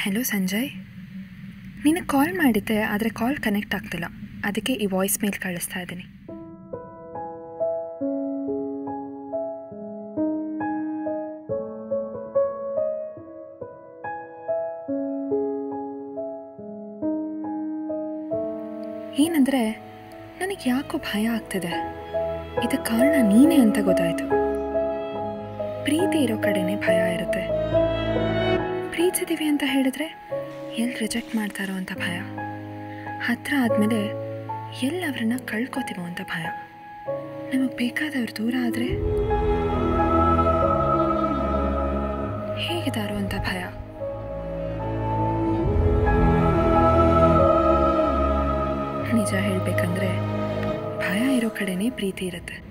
hello Sanjay ನಿನಗೆ ಕಾಲ್ ಮಾಡಿದ್ದೆ ಆದರೆ ಕಾಲ್ ಕನೆಕ್ಟ್ ಆಗ್ತಿಲ್ಲ ಅದಕ್ಕೆ ಈ ವಾಯ್ಸ್ ಮೇಲ್ ಕಳಿಸ್ತಾ ಇದ್ದೀನಿ ಏನಂದರೆ ನನಗೆ ಯಾಕೋ ಭಯ ಆಗ್ತಿದೆ ಇದಕ್ಕೆ ಕಾರಣ ನೀನೇ ಅಂತ ಗೊತ್ತಾಯಿತು ಪ್ರೀತಿ ಇರೋ ಕಡೆನೇ ಭಯ ಇರುತ್ತೆ ಪ್ರೀತಿಸಿದೀವಿ ಅಂತ ಹೇಳಿದ್ರೆ ಎಲ್ಲಿ ರಿಜೆಕ್ಟ್ ಮಾಡ್ತಾರೋ ಅಂತ ಭಯ ಹತ್ರ ಆದಮೇಲೆ ಎಲ್ಲಿ ಅವ್ರನ್ನ ಕಳ್ಕೊತೀವೋ ಅಂತ ಭಯ ನಮಗೆ ಬೇಕಾದವ್ರು ದೂರ ಆದರೆ ಹೇಗಿದಾರೋ ಅಂತ ಭಯ ನಿಜ ಹೇಳಬೇಕಂದ್ರೆ ಭಯ ಇರೋ ಕಡೆನೇ ಪ್ರೀತಿ ಇರುತ್ತೆ